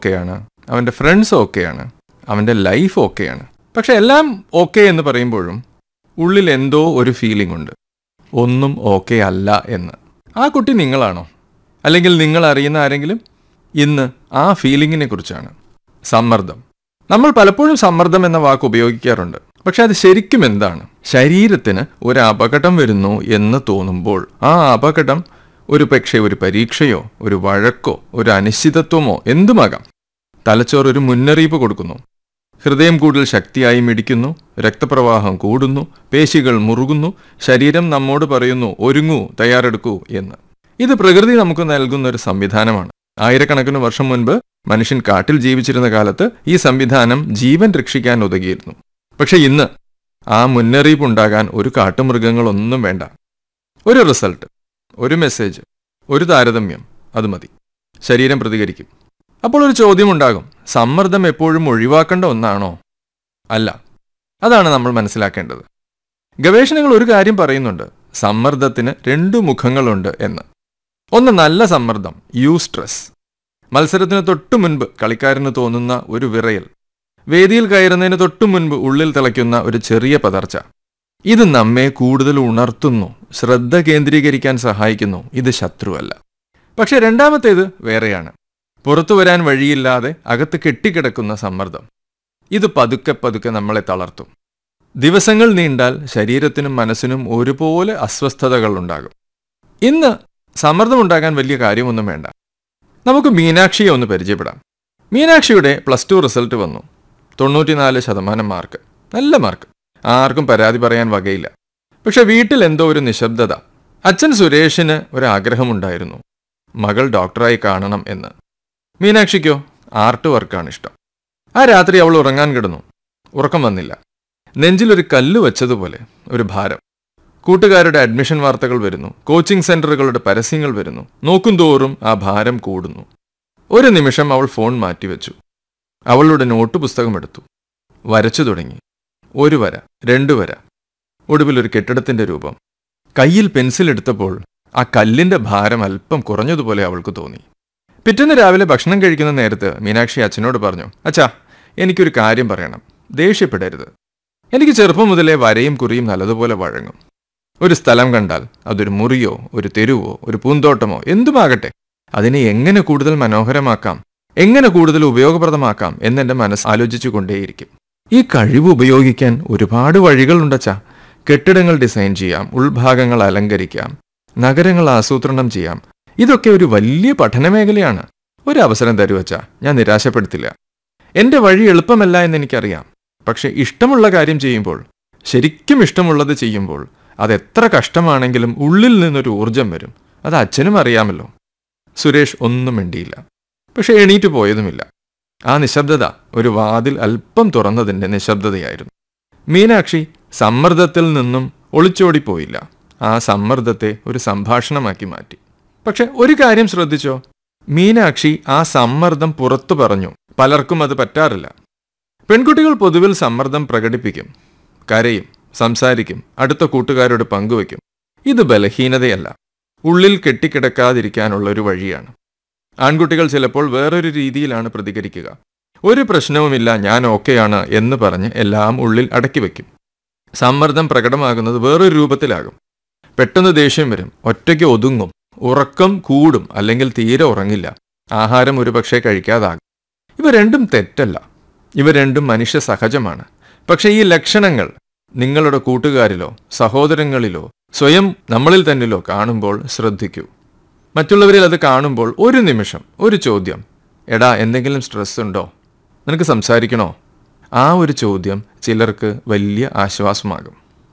ഓക്കെയാണ് അവൻ്റെ ഫ്രണ്ട്സ് ഓക്കെയാണ് അവൻ്റെ ലൈഫ് ഓക്കെയാണ് പക്ഷെ എല്ലാം ഓക്കെ എന്ന് പറയുമ്പോഴും ഉള്ളിൽ എന്തോ ഒരു ഫീലിംഗ് ഉണ്ട് ഒന്നും ഓക്കെ അല്ല എന്ന് ആ കുട്ടി നിങ്ങളാണോ അല്ലെങ്കിൽ നിങ്ങൾ അറിയുന്ന ആരെങ്കിലും ഇന്ന് ആ ഫീലിങ്ങിനെ കുറിച്ചാണ് സമ്മർദ്ദം നമ്മൾ പലപ്പോഴും സമ്മർദ്ദം എന്ന വാക്ക് ഉപയോഗിക്കാറുണ്ട് പക്ഷെ അത് ശരിക്കും എന്താണ് ശരീരത്തിന് ഒരു അപകടം വരുന്നു എന്ന് തോന്നുമ്പോൾ ആ അപകടം ഒരു പക്ഷേ ഒരു പരീക്ഷയോ ഒരു വഴക്കോ ഒരു അനിശ്ചിതത്വമോ എന്തുമാകാം തലച്ചോർ ഒരു മുന്നറിയിപ്പ് കൊടുക്കുന്നു ഹൃദയം കൂടുതൽ ശക്തിയായി മിടിക്കുന്നു രക്തപ്രവാഹം കൂടുന്നു പേശികൾ മുറുകുന്നു ശരീരം നമ്മോട് പറയുന്നു ഒരുങ്ങൂ തയ്യാറെടുക്കൂ എന്ന് ഇത് പ്രകൃതി നമുക്ക് നൽകുന്ന ഒരു സംവിധാനമാണ് ആയിരക്കണക്കിന് വർഷം മുൻപ് മനുഷ്യൻ കാട്ടിൽ ജീവിച്ചിരുന്ന കാലത്ത് ഈ സംവിധാനം ജീവൻ രക്ഷിക്കാൻ ഉതകിയിരുന്നു പക്ഷെ ഇന്ന് ആ മുന്നറിയിപ്പ് ഉണ്ടാകാൻ ഒരു കാട്ടുമൃഗങ്ങളൊന്നും വേണ്ട ഒരു റിസൾട്ട് ഒരു മെസ്സേജ് ഒരു താരതമ്യം അത് മതി ശരീരം പ്രതികരിക്കും അപ്പോൾ ഒരു ചോദ്യം ഉണ്ടാകും സമ്മർദ്ദം എപ്പോഴും ഒഴിവാക്കേണ്ട ഒന്നാണോ അല്ല അതാണ് നമ്മൾ മനസ്സിലാക്കേണ്ടത് ഗവേഷണങ്ങൾ ഒരു കാര്യം പറയുന്നുണ്ട് സമ്മർദ്ദത്തിന് രണ്ടു മുഖങ്ങളുണ്ട് എന്ന് ഒന്ന് നല്ല സമ്മർദ്ദം യു സ്ട്രെസ് മത്സരത്തിന് തൊട്ടു മുൻപ് കളിക്കാരന് തോന്നുന്ന ഒരു വിറയൽ വേദിയിൽ കയറുന്നതിന് തൊട്ടു മുൻപ് ഉള്ളിൽ തിളയ്ക്കുന്ന ഒരു ചെറിയ പതർച്ച ഇത് നമ്മെ കൂടുതൽ ഉണർത്തുന്നു ശ്രദ്ധ കേന്ദ്രീകരിക്കാൻ സഹായിക്കുന്നു ഇത് ശത്രുവല്ല പക്ഷെ രണ്ടാമത്തേത് വേറെയാണ് പുറത്തു വരാൻ വഴിയില്ലാതെ അകത്ത് കെട്ടിക്കിടക്കുന്ന സമ്മർദ്ദം ഇത് പതുക്കെ പതുക്കെ നമ്മളെ തളർത്തും ദിവസങ്ങൾ നീണ്ടാൽ ശരീരത്തിനും മനസ്സിനും ഒരുപോലെ അസ്വസ്ഥതകൾ ഉണ്ടാകും ഇന്ന് സമ്മർദ്ദമുണ്ടാകാൻ വലിയ കാര്യമൊന്നും വേണ്ട നമുക്ക് മീനാക്ഷിയെ ഒന്ന് പരിചയപ്പെടാം മീനാക്ഷിയുടെ പ്ലസ് ടു റിസൾട്ട് വന്നു തൊണ്ണൂറ്റിനാല് ശതമാനം മാർക്ക് നല്ല മാർക്ക് ആർക്കും പരാതി പറയാൻ വകയില്ല പക്ഷെ വീട്ടിൽ എന്തോ ഒരു നിശബ്ദത അച്ഛൻ സുരേഷിന് ഒരാഗ്രഹമുണ്ടായിരുന്നു മകൾ ഡോക്ടറായി കാണണം എന്ന് മീനാക്ഷിക്കോ ആർട്ട് വർക്കാണ് ഇഷ്ടം ആ രാത്രി അവൾ ഉറങ്ങാൻ കിടന്നു ഉറക്കം വന്നില്ല നെഞ്ചിലൊരു കല്ല് വച്ചതുപോലെ ഒരു ഭാരം കൂട്ടുകാരുടെ അഡ്മിഷൻ വാർത്തകൾ വരുന്നു കോച്ചിംഗ് സെന്ററുകളുടെ പരസ്യങ്ങൾ വരുന്നു നോക്കും തോറും ആ ഭാരം കൂടുന്നു ഒരു നിമിഷം അവൾ ഫോൺ മാറ്റിവെച്ചു അവളുടെ നോട്ട് പുസ്തകം എടുത്തു വരച്ചു തുടങ്ങി ഒരു വര രണ്ടു വര ഒടുവിൽ ഒരു കെട്ടിടത്തിന്റെ രൂപം കയ്യിൽ പെൻസിൽ എടുത്തപ്പോൾ ആ കല്ലിന്റെ ഭാരം അല്പം കുറഞ്ഞതുപോലെ അവൾക്ക് തോന്നി പിറ്റേന്ന് രാവിലെ ഭക്ഷണം കഴിക്കുന്ന നേരത്ത് മീനാക്ഷി അച്ഛനോട് പറഞ്ഞു അച്ഛാ എനിക്കൊരു കാര്യം പറയണം ദേഷ്യപ്പെടരുത് എനിക്ക് ചെറുപ്പം മുതലേ വരയും കുറിയും നല്ലതുപോലെ വഴങ്ങും ഒരു സ്ഥലം കണ്ടാൽ അതൊരു മുറിയോ ഒരു തെരുവോ ഒരു പൂന്തോട്ടമോ എന്തുമാകട്ടെ അതിനെ എങ്ങനെ കൂടുതൽ മനോഹരമാക്കാം എങ്ങനെ കൂടുതൽ ഉപയോഗപ്രദമാക്കാം എന്നെന്റെ മനസ്സ് ആലോചിച്ചു കൊണ്ടേയിരിക്കും ഈ കഴിവ് ഉപയോഗിക്കാൻ ഒരുപാട് വഴികളുണ്ടച്ചാ കെട്ടിടങ്ങൾ ഡിസൈൻ ചെയ്യാം ഉൾഭാഗങ്ങൾ അലങ്കരിക്കാം നഗരങ്ങൾ ആസൂത്രണം ചെയ്യാം ഇതൊക്കെ ഒരു വലിയ പഠനമേഖലയാണ് ഒരു അവസരം തരുവച്ചാ ഞാൻ നിരാശപ്പെടുത്തില്ല എന്റെ വഴി എളുപ്പമല്ല എന്ന് എനിക്കറിയാം പക്ഷെ ഇഷ്ടമുള്ള കാര്യം ചെയ്യുമ്പോൾ ശരിക്കും ഇഷ്ടമുള്ളത് ചെയ്യുമ്പോൾ അതെത്ര കഷ്ടമാണെങ്കിലും ഉള്ളിൽ നിന്നൊരു ഊർജം വരും അത് അച്ഛനും അറിയാമല്ലോ സുരേഷ് ഒന്നും മിണ്ടിയില്ല പക്ഷെ എണീറ്റ് പോയതുമില്ല ആ നിശബ്ദത ഒരു വാതിൽ അല്പം തുറന്നതിന്റെ നിശബ്ദതയായിരുന്നു മീനാക്ഷി സമ്മർദ്ദത്തിൽ നിന്നും ഒളിച്ചോടിപ്പോയില്ല ആ സമ്മർദ്ദത്തെ ഒരു സംഭാഷണമാക്കി മാറ്റി പക്ഷെ ഒരു കാര്യം ശ്രദ്ധിച്ചോ മീനാക്ഷി ആ സമ്മർദ്ദം പുറത്തു പറഞ്ഞു പലർക്കും അത് പറ്റാറില്ല പെൺകുട്ടികൾ പൊതുവിൽ സമ്മർദ്ദം പ്രകടിപ്പിക്കും കരയും സംസാരിക്കും അടുത്ത കൂട്ടുകാരോട് പങ്കുവയ്ക്കും ഇത് ബലഹീനതയല്ല ഉള്ളിൽ കെട്ടിക്കിടക്കാതിരിക്കാനുള്ള ഒരു വഴിയാണ് ആൺകുട്ടികൾ ചിലപ്പോൾ വേറൊരു രീതിയിലാണ് പ്രതികരിക്കുക ഒരു പ്രശ്നവുമില്ല ഞാൻ ഓക്കെയാണ് എന്ന് പറഞ്ഞ് എല്ലാം ഉള്ളിൽ അടക്കി വയ്ക്കും സമ്മർദ്ദം പ്രകടമാകുന്നത് വേറൊരു രൂപത്തിലാകും പെട്ടെന്ന് ദേഷ്യം വരും ഒറ്റയ്ക്ക് ഒതുങ്ങും ഉറക്കം കൂടും അല്ലെങ്കിൽ തീരെ ഉറങ്ങില്ല ആഹാരം ഒരുപക്ഷെ കഴിക്കാതാകും ഇവ രണ്ടും തെറ്റല്ല ഇവ രണ്ടും മനുഷ്യ സഹജമാണ് പക്ഷേ ഈ ലക്ഷണങ്ങൾ നിങ്ങളുടെ കൂട്ടുകാരിലോ സഹോദരങ്ങളിലോ സ്വയം നമ്മളിൽ തന്നിലോ കാണുമ്പോൾ ശ്രദ്ധിക്കൂ മറ്റുള്ളവരിൽ അത് കാണുമ്പോൾ ഒരു നിമിഷം ഒരു ചോദ്യം എടാ എന്തെങ്കിലും സ്ട്രെസ് ഉണ്ടോ നിനക്ക് സംസാരിക്കണോ ആ ഒരു ചോദ്യം ചിലർക്ക് വലിയ ആശ്വാസമാകും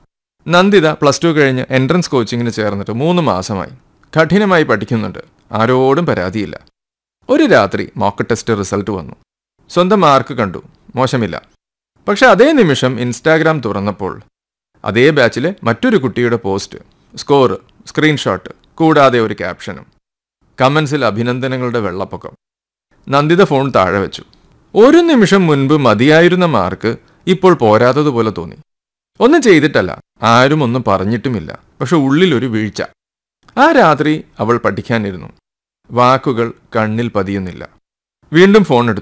നന്ദിത പ്ലസ് ടു കഴിഞ്ഞ് എൻട്രൻസ് കോച്ചിങ്ങിന് ചേർന്നിട്ട് മൂന്ന് മാസമായി കഠിനമായി പഠിക്കുന്നുണ്ട് ആരോടും പരാതിയില്ല ഒരു രാത്രി മോക്ക് ടെസ്റ്റ് റിസൾട്ട് വന്നു സ്വന്തം മാർക്ക് കണ്ടു മോശമില്ല പക്ഷെ അതേ നിമിഷം ഇൻസ്റ്റാഗ്രാം തുറന്നപ്പോൾ അതേ ബാച്ചിലെ മറ്റൊരു കുട്ടിയുടെ പോസ്റ്റ് സ്കോർ സ്ക്രീൻഷോട്ട് കൂടാതെ ഒരു ക്യാപ്ഷനും കമൻസിൽ അഭിനന്ദനങ്ങളുടെ വെള്ളപ്പൊക്കം നന്ദിത ഫോൺ താഴെ വെച്ചു ഒരു നിമിഷം മുൻപ് മതിയായിരുന്ന മാർക്ക് ഇപ്പോൾ പോരാത്തതുപോലെ തോന്നി ഒന്നും ചെയ്തിട്ടല്ല ആരും ഒന്നും പറഞ്ഞിട്ടുമില്ല പക്ഷെ ഉള്ളിലൊരു വീഴ്ച ആ രാത്രി അവൾ പഠിക്കാനിരുന്നു വാക്കുകൾ കണ്ണിൽ പതിയുന്നില്ല വീണ്ടും ഫോൺ എടുത്തു